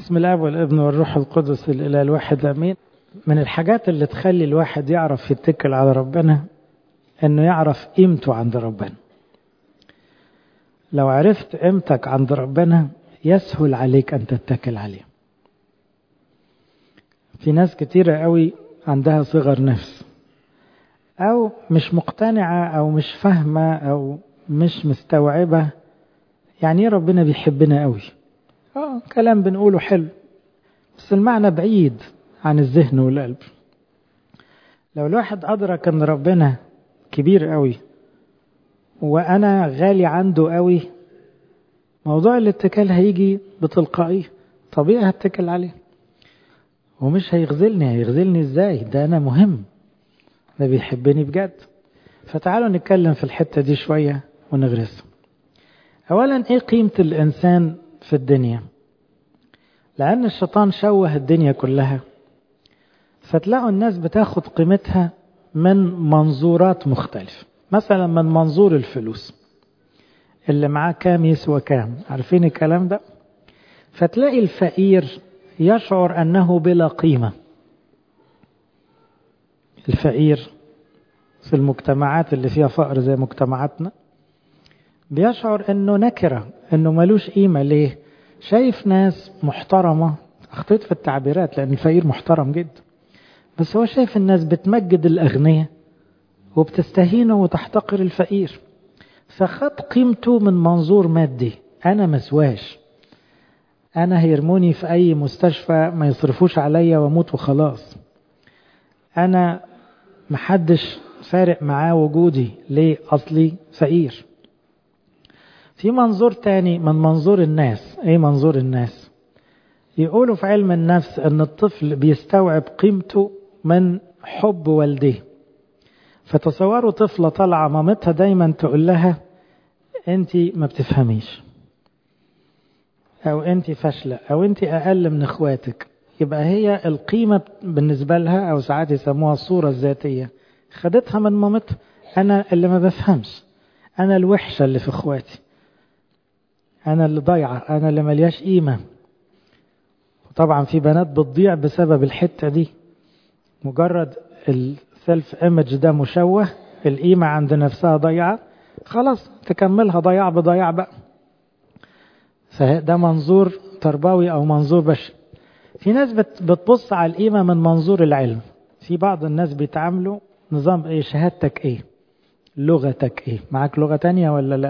بسم الله والابن والروح القدس الإله الواحد أمين من الحاجات اللي تخلي الواحد يعرف يتكل على ربنا انه يعرف قيمته عند ربنا لو عرفت قيمتك عند ربنا يسهل عليك ان تتكل عليه في ناس كتيرة قوي عندها صغر نفس او مش مقتنعة او مش فاهمة او مش مستوعبة يعني ايه ربنا بيحبنا قوي اه كلام بنقوله حلو بس المعنى بعيد عن الذهن والقلب لو الواحد أدرك أن ربنا كبير قوي وأنا غالي عنده قوي موضوع الاتكال هيجي بتلقائي طبيعي هتكل عليه ومش هيغزلني هيغزلني ازاي ده أنا مهم ده بيحبني بجد فتعالوا نتكلم في الحتة دي شوية ونغرسها أولا إيه قيمة الإنسان في الدنيا لأن الشيطان شوه الدنيا كلها فتلاقوا الناس بتاخد قيمتها من منظورات مختلفة مثلا من منظور الفلوس اللي معاه كام يسوى كام عارفين الكلام ده فتلاقي الفقير يشعر أنه بلا قيمة الفقير في المجتمعات اللي فيها فقر زي مجتمعاتنا بيشعر أنه نكرة أنه ملوش قيمة ليه شايف ناس محترمة اخطيت في التعبيرات لأن الفقير محترم جدا بس هو شايف الناس بتمجد الأغنياء وبتستهينه وتحتقر الفقير فخد قيمته من منظور مادي أنا مسواش أنا هيرموني في أي مستشفى ما يصرفوش عليا واموت وخلاص أنا محدش فارق معاه وجودي ليه أصلي فقير في منظور تاني من منظور الناس ايه منظور الناس يقولوا في علم النفس ان الطفل بيستوعب قيمته من حب والديه فتصوروا طفلة طالعة مامتها دايما تقول لها انت ما بتفهميش او انت فاشلة او انت اقل من اخواتك يبقى هي القيمة بالنسبة لها او ساعات يسموها الصورة الذاتية خدتها من مامتها انا اللي ما بفهمش انا الوحشة اللي في اخواتي انا اللي ضايعة انا اللي ملياش قيمة طبعا في بنات بتضيع بسبب الحتة دي مجرد السيلف ايمج ده مشوه القيمة عند نفسها ضيعة خلاص تكملها ضياع بضياع بقى فده منظور تربوي او منظور بشري في ناس بتبص على القيمة من منظور العلم في بعض الناس بيتعاملوا نظام ايه شهادتك ايه لغتك ايه معاك لغة تانية ولا لا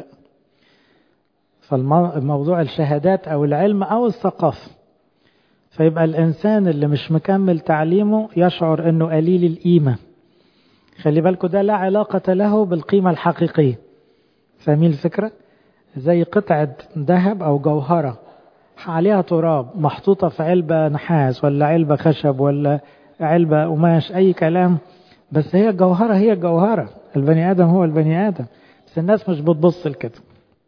فالموضوع الشهادات او العلم او الثقافة فيبقى الانسان اللي مش مكمل تعليمه يشعر انه قليل القيمة خلي بالكوا ده لا علاقة له بالقيمة الحقيقية فاهمين الفكرة زي قطعة ذهب او جوهرة عليها تراب محطوطة في علبة نحاس ولا علبة خشب ولا علبة قماش اي كلام بس هي جوهرة هي جوهرة البني ادم هو البني ادم بس الناس مش بتبص لكده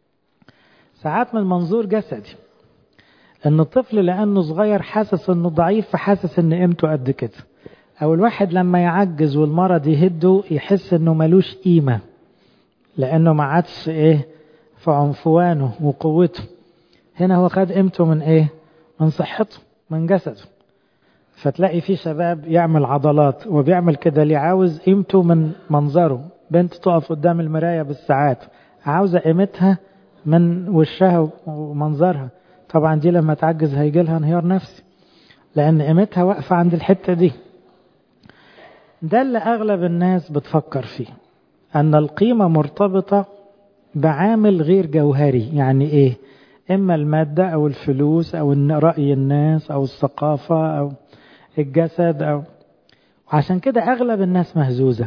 ساعات من منظور جسدي ان الطفل لانه صغير حاسس انه ضعيف فحاسس ان قيمته قد كده او الواحد لما يعجز والمرض يهده يحس انه ملوش قيمة لانه ما عادش ايه في عنفوانه وقوته هنا هو خد قيمته من ايه من صحته من جسده فتلاقي في شباب يعمل عضلات وبيعمل كده ليه عاوز قيمته من منظره بنت تقف قدام المراية بالساعات عاوزة قيمتها من وشها ومنظرها طبعا دي لما تعجز هيجي لها انهيار نفسي لان قيمتها واقفة عند الحتة دي ده اللي اغلب الناس بتفكر فيه ان القيمة مرتبطة بعامل غير جوهري يعني ايه اما المادة او الفلوس او رأي الناس او الثقافة او الجسد او عشان كده اغلب الناس مهزوزة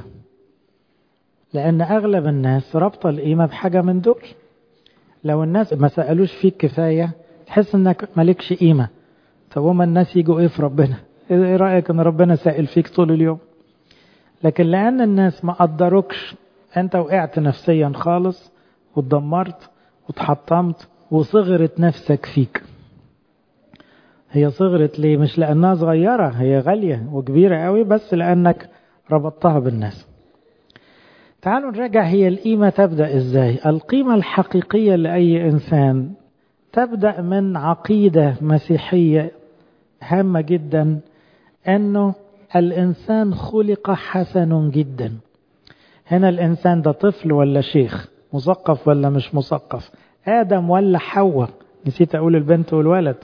لان اغلب الناس رابطة القيمة بحاجة من دول لو الناس ما سألوش فيك كفاية تحس انك مالكش قيمة طب هما الناس يجوا ايه في ربنا ايه رأيك ان ربنا سائل فيك طول اليوم لكن لان الناس ما قدروكش انت وقعت نفسيا خالص واتدمرت واتحطمت وصغرت نفسك فيك هي صغرت ليه مش لانها صغيرة هي غالية وكبيرة قوي بس لانك ربطتها بالناس تعالوا نراجع هي القيمة تبدأ ازاي القيمة الحقيقية لأي إنسان تبدأ من عقيدة مسيحية هامة جدا أنه الإنسان خلق حسن جدا هنا الإنسان ده طفل ولا شيخ مثقف ولا مش مثقف آدم ولا حواء نسيت أقول البنت والولد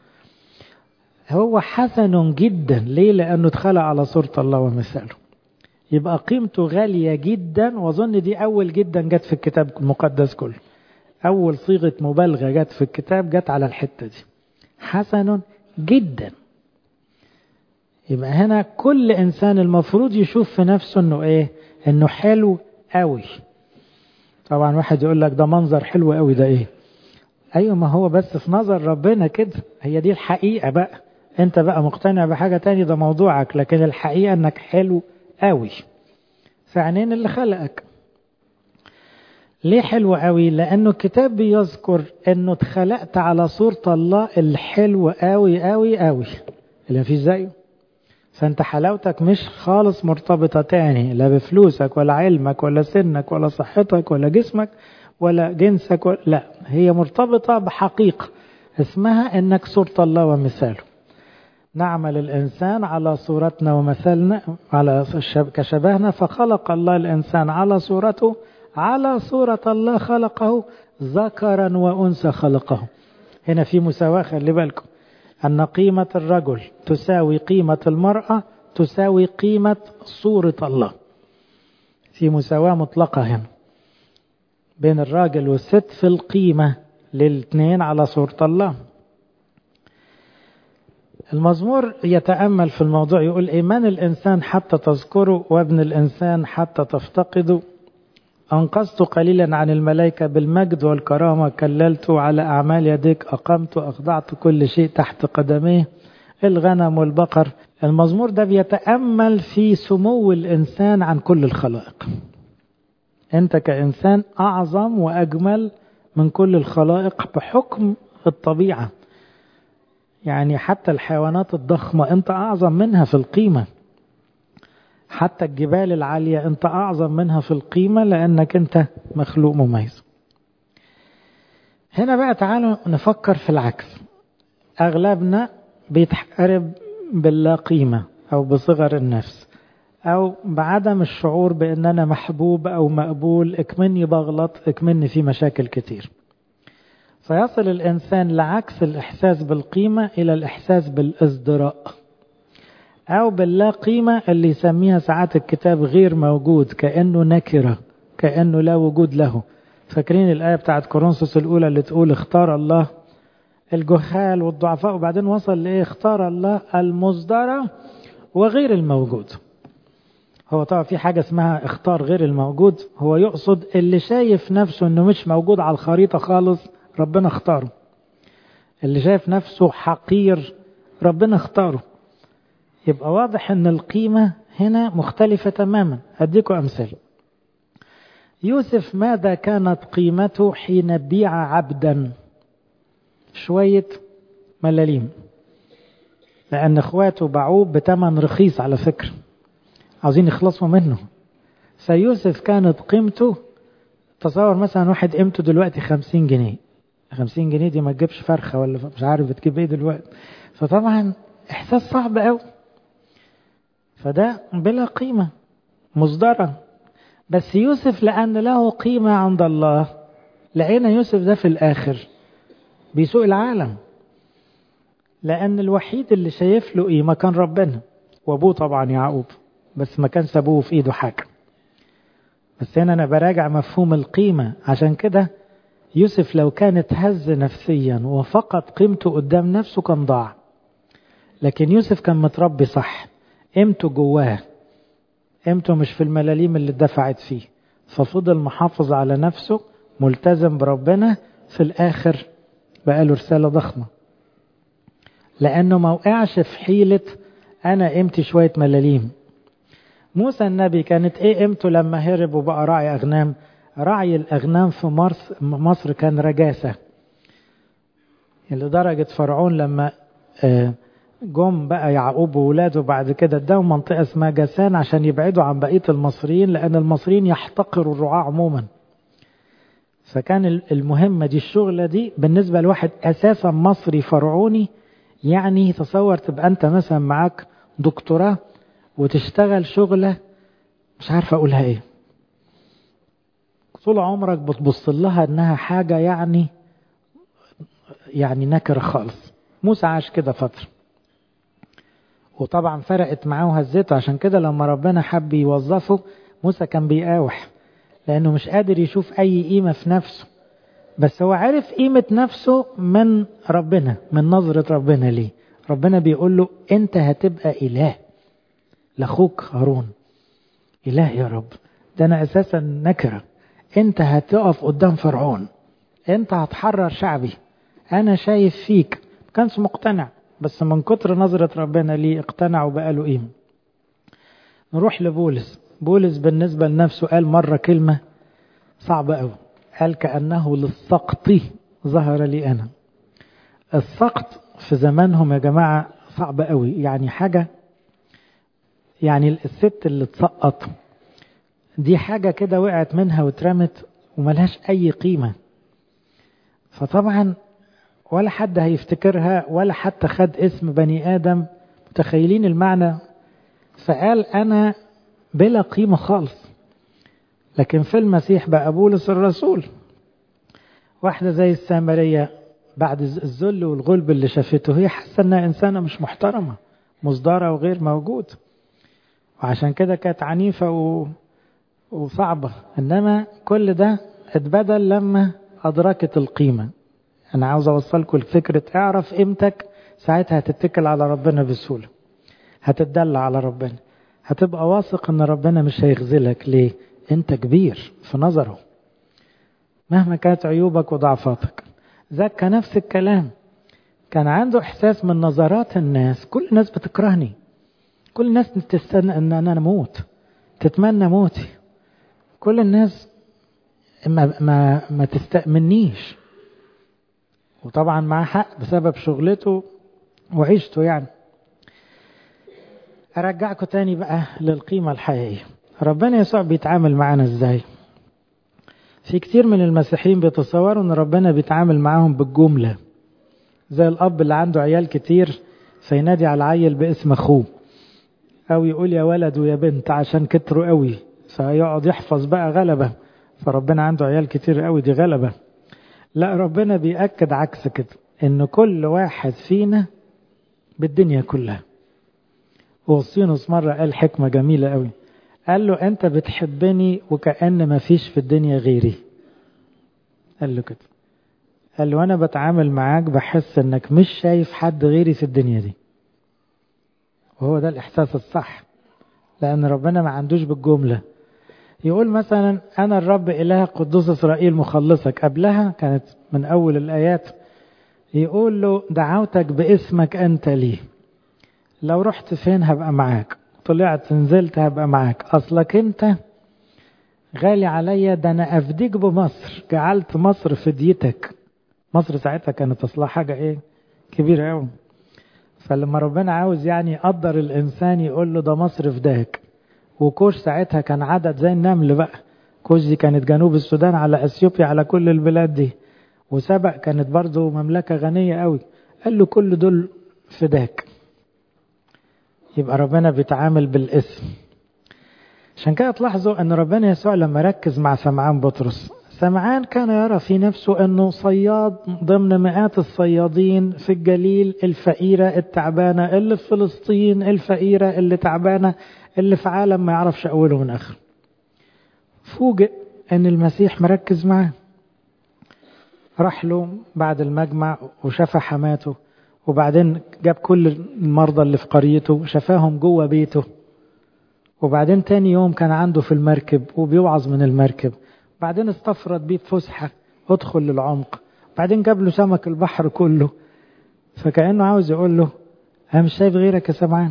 هو حسن جدا ليه لأنه اتخلق على صورة الله ومثاله يبقى قيمته غالية جدا وأظن دي أول جدا جت في الكتاب المقدس كله أول صيغة مبالغة جت في الكتاب جت على الحتة دي حسن جدا يبقى هنا كل إنسان المفروض يشوف في نفسه إنه إيه إنه حلو قوي طبعا واحد يقول لك ده منظر حلو قوي ده إيه أيوة ما هو بس في نظر ربنا كده هي دي الحقيقة بقى أنت بقى مقتنع بحاجة تاني ده موضوعك لكن الحقيقة إنك حلو قوي في عينين اللي خلقك ليه حلو قوي لانه الكتاب بيذكر انه اتخلقت على صورة الله الحلو قوي قوي قوي اللي مفيش زيه فانت حلاوتك مش خالص مرتبطة تاني لا بفلوسك ولا علمك ولا سنك ولا صحتك ولا جسمك ولا جنسك ولا لا هي مرتبطة بحقيقة اسمها انك صورة الله ومثاله نعمل الإنسان على صورتنا ومثلنا على كشبهنا فخلق الله الإنسان على صورته على صورة الله خلقه ذكرا وأنثى خلقه هنا في مساواة خلي بالكم أن قيمة الرجل تساوي قيمة المرأة تساوي قيمة صورة الله في مساواة مطلقة هنا بين الراجل والست في القيمة للاثنين على صورة الله المزمور يتأمل في الموضوع يقول إيمان الإنسان حتى تذكره وابن الإنسان حتى تفتقده أنقذت قليلا عن الملائكة بالمجد والكرامة كللت على أعمال يديك أقمت أخضعت كل شيء تحت قدميه الغنم والبقر المزمور ده بيتأمل في سمو الإنسان عن كل الخلائق أنت كإنسان أعظم وأجمل من كل الخلائق بحكم الطبيعة يعني حتى الحيوانات الضخمة أنت أعظم منها في القيمة حتى الجبال العالية أنت أعظم منها في القيمة لأنك أنت مخلوق مميز هنا بقى تعالوا نفكر في العكس أغلبنا بيتحارب باللا قيمة أو بصغر النفس أو بعدم الشعور بأن أنا محبوب أو مقبول اكمني بغلط اكمني في مشاكل كتير فيصل الإنسان لعكس الإحساس بالقيمة إلى الإحساس بالازدراء أو باللا قيمة اللي يسميها ساعات الكتاب غير موجود كأنه نكرة كأنه لا وجود له فاكرين الآية بتاعت كورنثوس الأولى اللي تقول اختار الله الجهال والضعفاء وبعدين وصل لإيه اختار الله المصدرة وغير الموجود هو طبعا في حاجة اسمها اختار غير الموجود هو يقصد اللي شايف نفسه انه مش موجود على الخريطة خالص ربنا اختاره اللي شايف نفسه حقير ربنا اختاره يبقى واضح ان القيمة هنا مختلفة تماما أديكم أمثال يوسف ماذا كانت قيمته حين بيع عبدا شوية ملاليم لأن اخواته باعوه بتمن رخيص على فكرة عاوزين يخلصوا منه فيوسف كانت قيمته تصور مثلا واحد قيمته دلوقتي خمسين جنيه خمسين جنيه دي ما تجيبش فرخة ولا مش عارف بتجيب ايه دلوقتي فطبعا احساس صعب قوي فده بلا قيمة مصدرة بس يوسف لأن له قيمة عند الله لقينا يوسف ده في الآخر بيسوق العالم لأن الوحيد اللي شايف له قيمة كان ربنا وأبوه طبعا يعقوب بس ما كان سابوه في إيده حاجة بس هنا أنا براجع مفهوم القيمة عشان كده يوسف لو كان اتهز نفسيا وفقد قيمته قدام نفسه كان ضاع لكن يوسف كان متربي صح قيمته جواه قيمته مش في الملاليم اللي اتدفعت فيه ففضل محافظ على نفسه ملتزم بربنا في الآخر بقى له رسالة ضخمة لأنه ما وقعش في حيلة أنا قيمتي شوية ملاليم موسى النبي كانت إيه قيمته لما هرب وبقى راعي أغنام رعي الأغنام في مصر كان رجاسة لدرجة فرعون لما جم بقى يعقوب وولاده بعد كده اداهم منطقة اسمها جسان عشان يبعدوا عن بقية المصريين لأن المصريين يحتقروا الرعاة عموما فكان المهمة دي الشغلة دي بالنسبة لواحد أساسا مصري فرعوني يعني تصور تبقى انت مثلا معاك دكتوراه وتشتغل شغلة مش عارف اقولها ايه طول عمرك بتبص لها انها حاجة يعني يعني نكرة خالص موسى عاش كده فترة وطبعا فرقت معاه هزته عشان كده لما ربنا حب يوظفه موسى كان بيقاوح لانه مش قادر يشوف اي قيمة في نفسه بس هو عارف قيمة نفسه من ربنا من نظرة ربنا ليه ربنا بيقول له انت هتبقى اله لاخوك هارون اله يا رب ده انا اساسا نكرة انت هتقف قدام فرعون انت هتحرر شعبي انا شايف فيك ما كانش مقتنع بس من كتر نظرة ربنا ليه اقتنع وبقى له قيمة نروح لبولس بولس بالنسبة لنفسه قال مرة كلمة صعبة قوي قال كأنه للسقط ظهر لي أنا السقط في زمانهم يا جماعة صعب قوي يعني حاجة يعني الست اللي تسقط دي حاجة كده وقعت منها واترمت وملهاش أي قيمة فطبعا ولا حد هيفتكرها ولا حتى خد اسم بني آدم متخيلين المعنى فقال أنا بلا قيمة خالص لكن في المسيح بقى بولس الرسول واحدة زي السامرية بعد الذل والغلب اللي شافته هي حاسة انها انسانة مش محترمة مصدرة وغير موجود وعشان كده كانت عنيفة و... وصعبة انما كل ده اتبدل لما ادركت القيمة انا عاوز اوصلكم لفكرة اعرف قيمتك ساعتها هتتكل على ربنا بسهولة هتتدلع على ربنا هتبقى واثق ان ربنا مش هيخذلك ليه انت كبير في نظره مهما كانت عيوبك وضعفاتك زكى نفس الكلام كان عنده احساس من نظرات الناس كل الناس بتكرهني كل الناس تستنى ان انا اموت تتمنى موتي كل الناس ما ما ما تستأمنيش وطبعا معاه حق بسبب شغلته وعيشته يعني ارجعكم تاني بقى للقيمة الحقيقية ربنا يسوع بيتعامل معانا ازاي في كتير من المسيحيين بيتصوروا ان ربنا بيتعامل معاهم بالجملة زي الاب اللي عنده عيال كتير فينادي على العيل باسم اخوه او يقول يا ولد ويا بنت عشان كتروا قوي فيقعد يحفظ بقى غلبة فربنا عنده عيال كتير قوي دي غلبة لا ربنا بيأكد عكس كده ان كل واحد فينا بالدنيا كلها وصينوس مرة قال حكمة جميلة قوي قال له انت بتحبني وكأن ما فيش في الدنيا غيري قال له كده قال له انا بتعامل معاك بحس انك مش شايف حد غيري في الدنيا دي وهو ده الاحساس الصح لان ربنا ما عندوش بالجملة يقول مثلا انا الرب اله قدوس اسرائيل مخلصك قبلها كانت من اول الايات يقول له دعوتك باسمك انت لي لو رحت فين هبقى معاك طلعت نزلت هبقى معاك اصلك انت غالي عليا ده انا افديك بمصر جعلت مصر فديتك مصر ساعتها كانت اصلها حاجة ايه كبيرة قوي فلما ربنا عاوز يعني يقدر الانسان يقول له ده مصر فداك وكوش ساعتها كان عدد زي النمل بقى كوش دي كانت جنوب السودان على اثيوبيا على كل البلاد دي وسبق كانت برضو مملكة غنية قوي قال له كل دول فداك يبقى ربنا بيتعامل بالاسم عشان كده تلاحظوا ان ربنا يسوع لما ركز مع سمعان بطرس سمعان كان يرى في نفسه انه صياد ضمن مئات الصيادين في الجليل الفقيرة التعبانة اللي في فلسطين الفقيرة اللي تعبانة اللي في عالم ما يعرفش اوله من اخره فوجئ ان المسيح مركز معاه راح له بعد المجمع وشاف حماته وبعدين جاب كل المرضى اللي في قريته شفاهم جوه بيته وبعدين تاني يوم كان عنده في المركب وبيوعظ من المركب بعدين استفرد بيه بفسحة ادخل للعمق بعدين جاب له سمك البحر كله فكأنه عاوز يقول له أنا مش شايف غيرك يا سمعان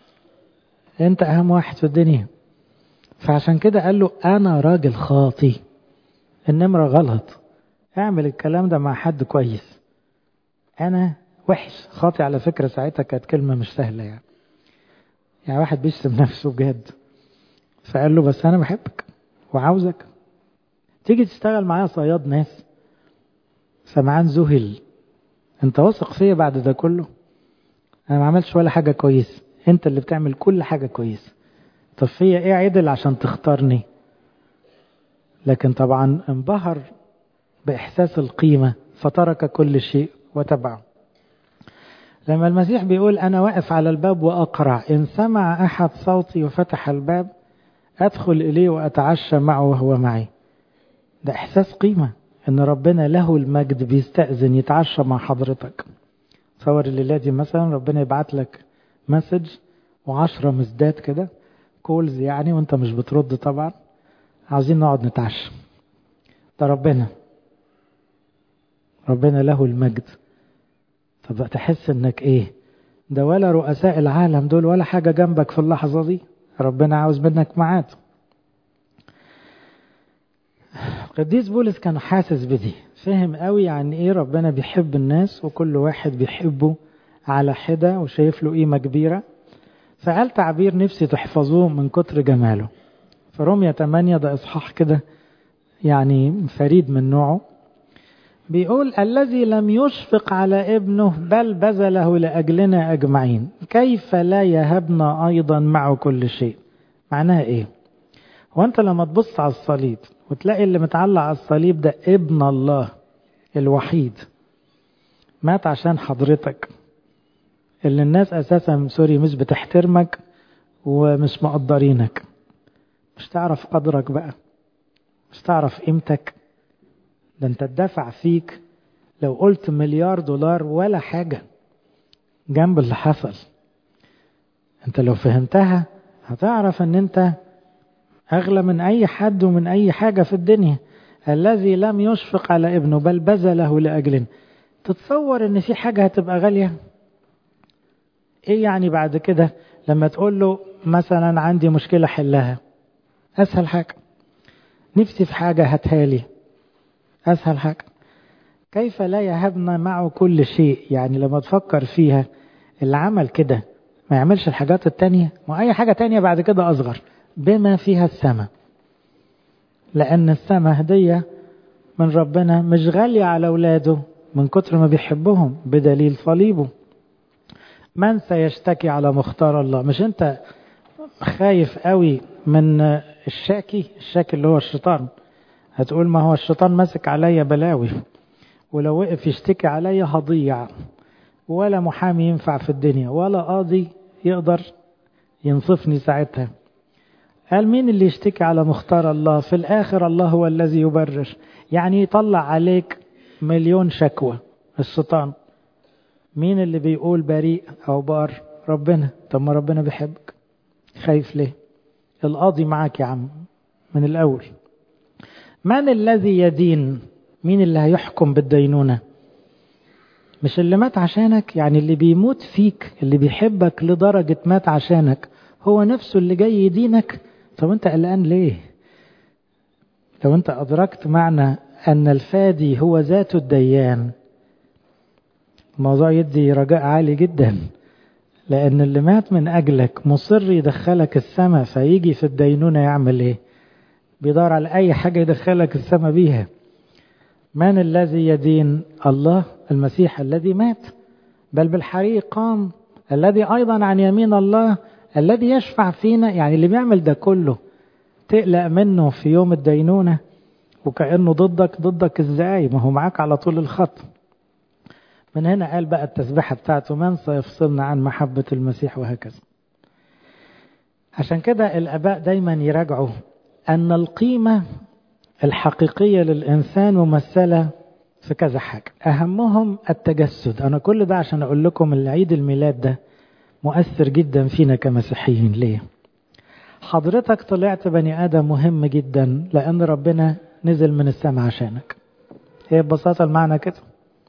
أنت أهم واحد في الدنيا فعشان كده قال له أنا راجل خاطي النمرة غلط اعمل الكلام ده مع حد كويس أنا وحش خاطي على فكرة ساعتها كانت كلمة مش سهلة يعني يعني واحد بيشتم نفسه بجد فقال له بس أنا بحبك وعاوزك تيجي تشتغل معايا صياد ناس سمعان ذهل انت واثق فيا بعد ده كله انا ما عملتش ولا حاجة كويسة انت اللي بتعمل كل حاجة كويسة طب فيا ايه عدل عشان تختارني لكن طبعا انبهر باحساس القيمة فترك كل شيء وتبعه لما المسيح بيقول انا واقف على الباب واقرع ان سمع احد صوتي وفتح الباب ادخل اليه واتعشى معه وهو معي ده احساس قيمة ان ربنا له المجد بيستأذن يتعشى مع حضرتك تصور الليلة دي مثلا ربنا يبعت لك مسج وعشرة مزدات كده كولز يعني وانت مش بترد طبعا عاوزين نقعد نتعشى ده ربنا ربنا له المجد طب تحس انك ايه ده ولا رؤساء العالم دول ولا حاجة جنبك في اللحظة دي ربنا عاوز منك معاد قديس بولس كان حاسس بدي فهم قوي يعني ايه ربنا بيحب الناس وكل واحد بيحبه على حدة وشايف له قيمة كبيرة فقال تعبير نفسي تحفظوه من كتر جماله فروميا 8 ده اصحاح كده يعني فريد من نوعه بيقول الذي لم يشفق على ابنه بل بذله لأجلنا أجمعين كيف لا يهبنا أيضا معه كل شيء معناها إيه هو أنت لما تبص على الصليب وتلاقي اللي متعلق على الصليب ده ابن الله الوحيد مات عشان حضرتك اللي الناس أساسا سوري مش بتحترمك ومش مقدرينك مش تعرف قدرك بقى مش تعرف قيمتك ده انت الدفع فيك لو قلت مليار دولار ولا حاجة جنب اللي حصل انت لو فهمتها هتعرف ان انت اغلى من اي حد ومن اي حاجة في الدنيا الذي لم يشفق على ابنه بل بذله لاجلنا تتصور ان في حاجة هتبقى غالية ايه يعني بعد كده لما تقول له مثلا عندي مشكلة حلها اسهل حاجة نفسي في حاجة هاتها لي أسهل حاجة كيف لا يهبنا معه كل شيء يعني لما تفكر فيها اللي عمل كده ما يعملش الحاجات التانية ما أي حاجة تانية بعد كده أصغر بما فيها السماء لأن السماء هدية من ربنا مش غالية على أولاده من كتر ما بيحبهم بدليل صليبه من سيشتكي على مختار الله مش انت خايف قوي من الشاكي الشاكي اللي هو الشيطان هتقول ما هو الشيطان ماسك عليا بلاوي ولو وقف يشتكي عليا هضيع ولا محامي ينفع في الدنيا ولا قاضي يقدر ينصفني ساعتها قال مين اللي يشتكي على مختار الله في الآخر الله هو الذي يبرر يعني يطلع عليك مليون شكوى الشيطان مين اللي بيقول بريء أو بار ربنا طب ما ربنا بيحبك خايف ليه القاضي معاك يا عم من الأول من الذي يدين مين اللي هيحكم بالدينونة مش اللي مات عشانك يعني اللي بيموت فيك اللي بيحبك لدرجة مات عشانك هو نفسه اللي جاي يدينك طب انت قلقان ليه لو انت أدركت معنى أن الفادي هو ذات الديان الموضوع يدي رجاء عالي جدا لأن اللي مات من أجلك مصر يدخلك السماء فيجي في الدينونة يعمل إيه بيدور على أي حاجة يدخلك السماء بيها من الذي يدين الله المسيح الذي مات بل بالحريق قام الذي أيضا عن يمين الله الذي يشفع فينا يعني اللي بيعمل ده كله تقلق منه في يوم الدينونة وكأنه ضدك ضدك ازاي ما هو معاك على طول الخط من هنا قال بقى التسبيحة بتاعته من سيفصلنا عن محبة المسيح وهكذا عشان كده الآباء دايما يراجعوا أن القيمة الحقيقية للإنسان ممثلة في كذا حاجة أهمهم التجسد أنا كل ده عشان أقول لكم العيد الميلاد ده مؤثر جدا فينا كمسيحيين ليه حضرتك طلعت بني آدم مهم جدا لأن ربنا نزل من السماء عشانك هي ببساطة المعنى كده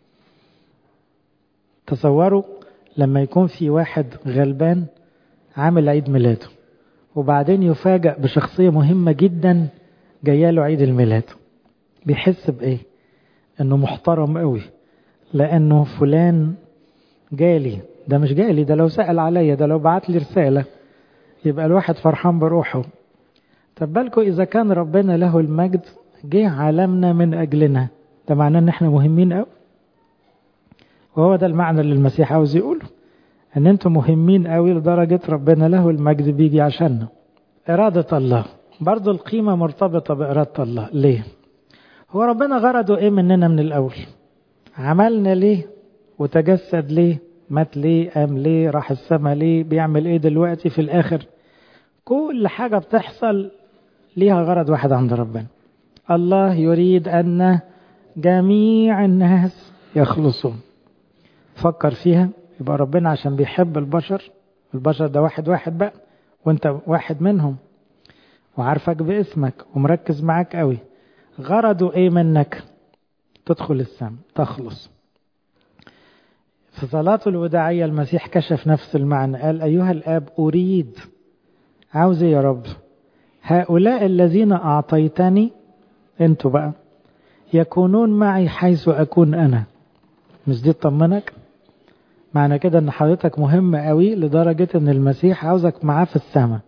تصوروا لما يكون في واحد غلبان عامل عيد ميلاده وبعدين يفاجأ بشخصية مهمة جدا جايه له عيد الميلاد بيحس بإيه؟ إنه محترم قوي لأنه فلان جالي ده مش جالي ده لو سأل عليا ده لو بعت لي رسالة يبقى الواحد فرحان بروحه طب بالكم إذا كان ربنا له المجد جه عالمنا من أجلنا ده معناه إن إحنا مهمين قوي وهو ده المعنى اللي المسيح عاوز يقوله ان انتم مهمين قوي لدرجة ربنا له المجد بيجي عشاننا إرادة الله برضو القيمة مرتبطة بإرادة الله ليه هو ربنا غرضه ايه مننا من الأول عملنا ليه وتجسد ليه مات ليه قام ليه راح السما ليه بيعمل ايه دلوقتي في الآخر كل حاجة بتحصل ليها غرض واحد عند ربنا الله يريد أن جميع الناس يخلصون فكر فيها يبقى ربنا عشان بيحب البشر البشر ده واحد واحد بقى وانت واحد منهم وعارفك باسمك ومركز معاك قوي غرضه ايه منك تدخل السم تخلص في صلاته الوداعية المسيح كشف نفس المعنى قال أيها الآب أريد عاوز يا رب هؤلاء الذين أعطيتني انتوا بقى يكونون معي حيث أكون أنا مش دي تطمنك معنى كده ان حضرتك مهم قوي لدرجة ان المسيح عاوزك معاه في السماء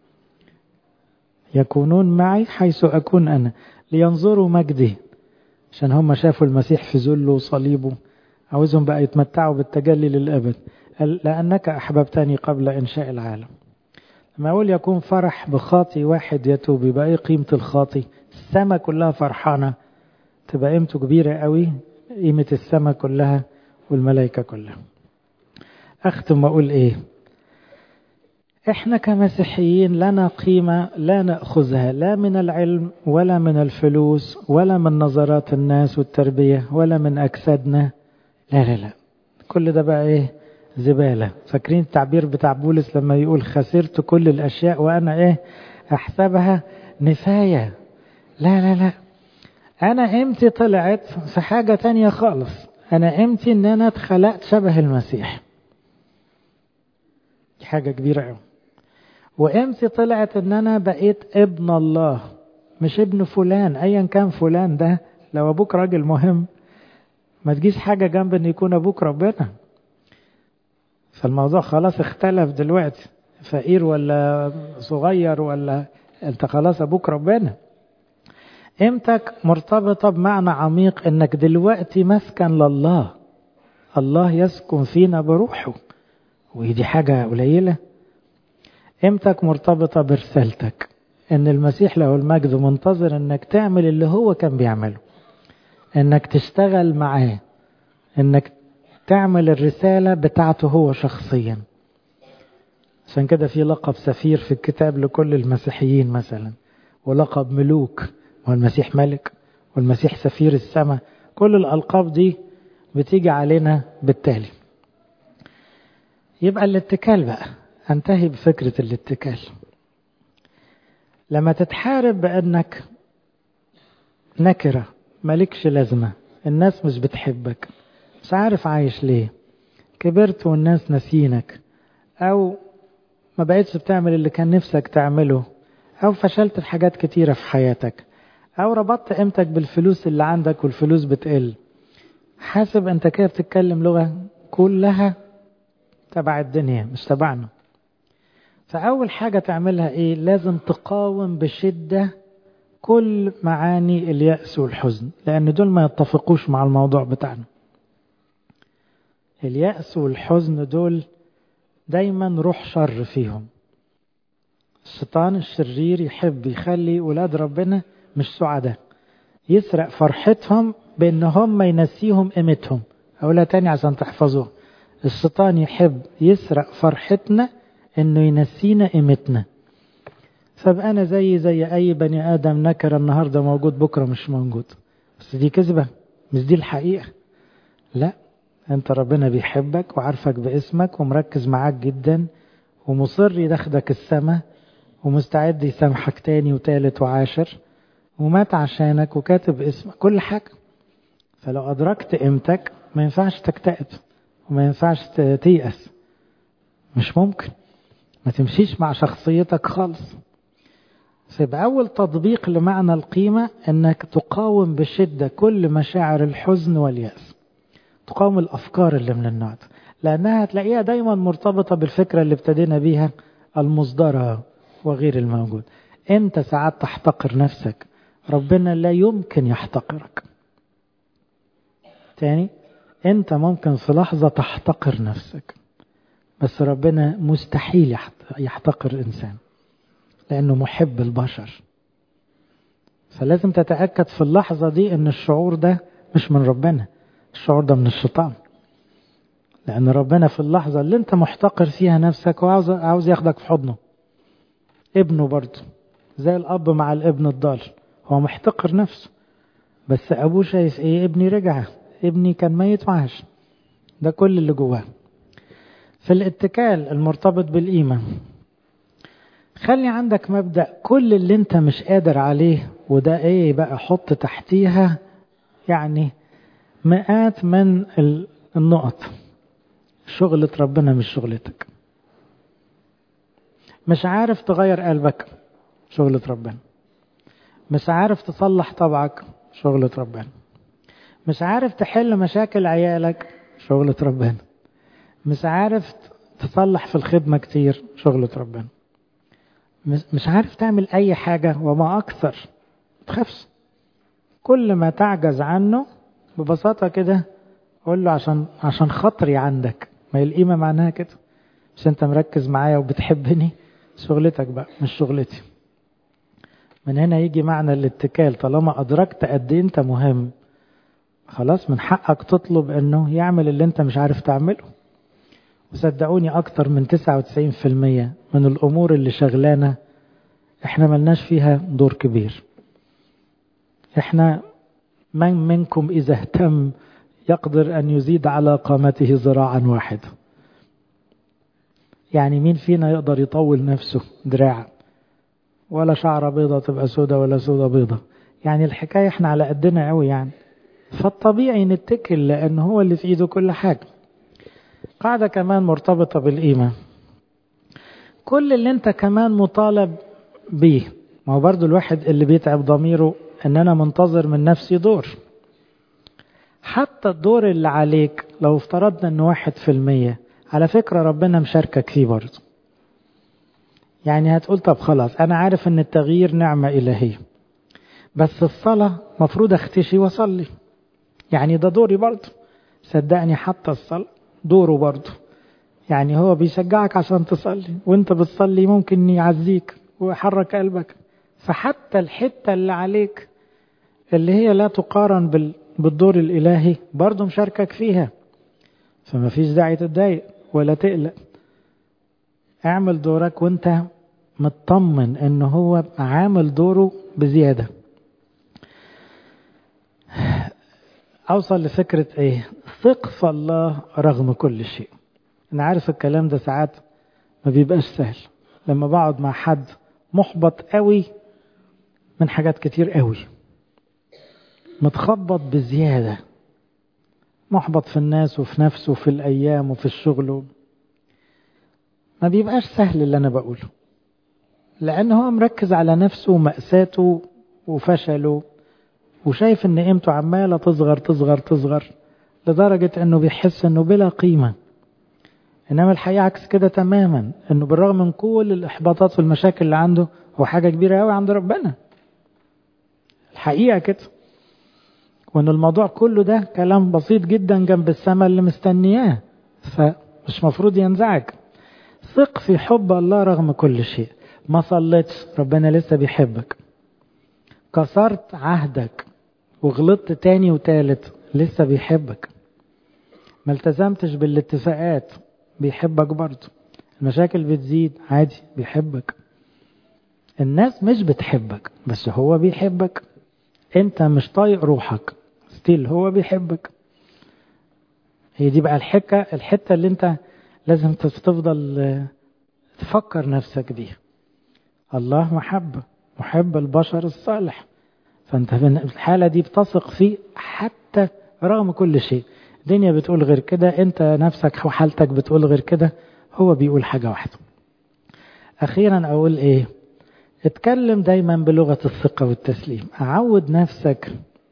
يكونون معي حيث أكون أنا لينظروا مجدي عشان هم شافوا المسيح في ذله وصليبه عاوزهم بقى يتمتعوا بالتجلي للأبد لأنك أحببتني قبل إنشاء العالم لما أقول يكون فرح بخاطي واحد يتوب يبقى إيه قيمة الخاطي السماء كلها فرحانة تبقى قيمته كبيرة قوي قيمة السماء كلها والملائكة كلها أختم وأقول إيه إحنا كمسيحيين لنا قيمة لا نأخذها لا من العلم ولا من الفلوس ولا من نظرات الناس والتربية ولا من أجسادنا لا لا لا كل ده بقى إيه زبالة فاكرين التعبير بتاع بولس لما يقول خسرت كل الأشياء وأنا إيه أحسبها نفاية لا لا لا أنا قيمتي طلعت في حاجة تانية خالص أنا قيمتي إن أنا اتخلقت شبه المسيح دي حاجة كبيرة قوي وقيمتي طلعت إن أنا بقيت ابن الله مش ابن فلان أيا كان فلان ده لو أبوك راجل مهم ما تجيش حاجة جنب إن يكون أبوك ربنا فالموضوع خلاص اختلف دلوقتي فقير ولا صغير ولا انت خلاص ابوك ربنا قيمتك مرتبطة بمعنى عميق انك دلوقتي مسكن لله الله يسكن فينا بروحه ودي حاجة قليلة قيمتك مرتبطة برسالتك ان المسيح له المجد منتظر انك تعمل اللي هو كان بيعمله انك تشتغل معاه انك تعمل الرسالة بتاعته هو شخصيا عشان كده في لقب سفير في الكتاب لكل المسيحيين مثلا ولقب ملوك والمسيح ملك والمسيح سفير السماء كل الألقاب دي بتيجي علينا بالتالي يبقى الاتكال بقى انتهي بفكرة الاتكال لما تتحارب بأنك نكرة مالكش لازمة الناس مش بتحبك مش عارف عايش ليه كبرت والناس ناسينك او ما بقيتش بتعمل اللي كان نفسك تعمله او فشلت في حاجات كتيرة في حياتك او ربطت قيمتك بالفلوس اللي عندك والفلوس بتقل حاسب انت كده بتتكلم لغة كلها تبع الدنيا مش تبعنا فاول حاجة تعملها ايه لازم تقاوم بشدة كل معاني اليأس والحزن لان دول ما يتفقوش مع الموضوع بتاعنا اليأس والحزن دول دايما روح شر فيهم الشيطان الشرير يحب يخلي ولاد ربنا مش سعداء يسرق فرحتهم بان هم ينسيهم قيمتهم اقولها تاني عشان تحفظوها الشيطان يحب يسرق فرحتنا انه ينسينا قيمتنا فبقى انا زي زي اي بني ادم نكر النهارده موجود بكره مش موجود بس دي كذبه مش دي الحقيقه لا انت ربنا بيحبك وعارفك باسمك ومركز معاك جدا ومصر يدخلك السماء ومستعد يسامحك تاني وتالت وعاشر ومات عشانك وكاتب اسمك كل حاجة فلو أدركت قيمتك ما ينفعش تكتئب وما ينفعش تيأس مش ممكن ما تمشيش مع شخصيتك خالص فيبقى أول تطبيق لمعنى القيمة أنك تقاوم بشدة كل مشاعر الحزن واليأس تقاوم الأفكار اللي من النوع ده لأنها هتلاقيها دايما مرتبطة بالفكرة اللي ابتدينا بيها المصدرة وغير الموجود أنت ساعات تحتقر نفسك ربنا لا يمكن يحتقرك تاني أنت ممكن في لحظة تحتقر نفسك بس ربنا مستحيل يحتقر الإنسان لأنه محب البشر فلازم تتأكد في اللحظة دي أن الشعور ده مش من ربنا الشعور ده من الشيطان لأن ربنا في اللحظة اللي أنت محتقر فيها نفسك وعاوز عاوز ياخدك في حضنه ابنه برضه زي الأب مع الابن الضال هو محتقر نفسه بس أبوه شايف إيه ابني رجع ابني كان ميت وعاش ده كل اللي جواه في الاتكال المرتبط بالإيمان خلي عندك مبدأ كل اللي انت مش قادر عليه وده ايه بقى حط تحتيها يعني مئات من النقط شغلة ربنا مش شغلتك مش عارف تغير قلبك شغلة ربنا مش عارف تصلح طبعك شغلة ربنا مش عارف تحل مشاكل عيالك شغلة ربنا مش عارف تصلح في الخدمة كتير شغلة ربنا مش عارف تعمل أي حاجة وما أكثر تخافش كل ما تعجز عنه ببساطة كده قول له عشان عشان خاطري عندك ما هي القيمة معناها كده مش أنت مركز معايا وبتحبني شغلتك بقى مش شغلتي من هنا يجي معنى الاتكال طالما أدركت قد إيه أنت مهم خلاص من حقك تطلب أنه يعمل اللي أنت مش عارف تعمله وصدقوني أكتر من 99% من الأمور اللي شغلانة إحنا ملناش فيها دور كبير إحنا من منكم إذا اهتم يقدر أن يزيد على قامته ذراعا واحدة يعني مين فينا يقدر يطول نفسه دراع ولا شعرة بيضة تبقى سودة ولا سودة بيضة يعني الحكاية احنا على قدنا قوي يعني فالطبيعي نتكل لأن هو اللي في ايده كل حاجة قاعدة كمان مرتبطة بالقيمة كل اللي انت كمان مطالب بيه ما هو برضو الواحد اللي بيتعب ضميره ان انا منتظر من نفسي دور حتى الدور اللي عليك لو افترضنا انه واحد في المية على فكرة ربنا مشاركك فيه برضو يعني هتقول طب خلاص انا عارف ان التغيير نعمة الهية بس الصلاة مفروض اختشي واصلي يعني ده دوري برضو صدقني حتى الصلاة دوره برضه يعني هو بيشجعك عشان تصلي وانت بتصلي ممكن يعزيك ويحرك قلبك فحتى الحتة اللي عليك اللي هي لا تقارن بالدور الإلهي برضه مشاركك فيها فما فيش داعي تتضايق ولا تقلق اعمل دورك وانت مطمن ان هو عامل دوره بزيادة اوصل لفكرة ايه ثق في الله رغم كل شيء انا عارف الكلام ده ساعات ما بيبقاش سهل لما بقعد مع حد محبط قوي من حاجات كتير قوي متخبط بزيادة محبط في الناس وفي نفسه وفي الأيام وفي الشغل ما بيبقاش سهل اللي أنا بقوله لأن هو مركز على نفسه ومأساته وفشله وشايف ان قيمته عمالة تصغر تصغر تصغر لدرجة انه بيحس انه بلا قيمة انما الحقيقة عكس كده تماما انه بالرغم من كل الاحباطات والمشاكل اللي عنده هو حاجة كبيرة قوي عند ربنا الحقيقة كده وان الموضوع كله ده كلام بسيط جدا جنب السماء اللي مستنياه فمش مفروض ينزعج ثق في حب الله رغم كل شيء ما صليتش ربنا لسه بيحبك كسرت عهدك وغلطت تاني وتالت لسه بيحبك ما التزمتش بالاتفاقات بيحبك برضه المشاكل بتزيد عادي بيحبك الناس مش بتحبك بس هو بيحبك انت مش طايق روحك ستيل هو بيحبك هي دي بقى الحكة الحتة اللي انت لازم تفضل تفكر نفسك بيها الله محبة محب البشر الصالح فانت في الحالة دي بتثق فيه حتى رغم كل شيء الدنيا بتقول غير كده انت نفسك وحالتك بتقول غير كده هو بيقول حاجة واحدة اخيرا اقول ايه اتكلم دايما بلغة الثقة والتسليم عود نفسك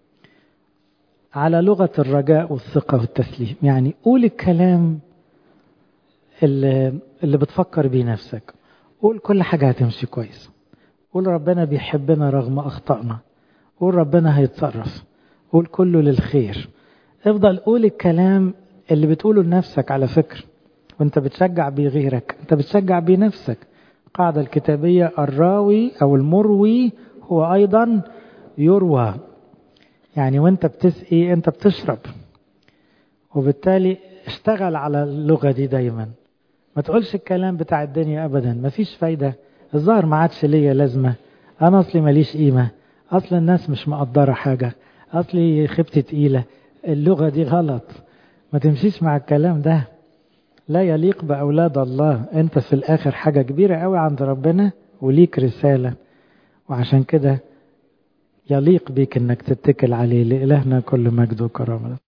على لغة الرجاء والثقة والتسليم يعني قول الكلام اللي, اللي بتفكر بيه نفسك قول كل حاجة هتمشي كويس قول ربنا بيحبنا رغم أخطائنا قول ربنا هيتصرف قول كله للخير افضل قول الكلام اللي بتقوله لنفسك على فكرة وانت بتشجع بيه غيرك انت بتشجع بيه نفسك القاعدة الكتابية الراوي أو المروي هو أيضا يروى يعني وانت بتسقي انت بتشرب وبالتالي اشتغل على اللغة دي دايما ما تقولش الكلام بتاع الدنيا أبدا ما فيش فايدة الظاهر ما عادش ليا لازمة أنا أصلي ماليش قيمة أصل الناس مش مقدرة حاجة أصلي خبتي تقيلة اللغة دي غلط ما تمشيش مع الكلام ده لا يليق بأولاد الله أنت في الآخر حاجة كبيرة قوي عند ربنا وليك رسالة وعشان كده يليق بيك أنك تتكل عليه لإلهنا كل مجد وكرامة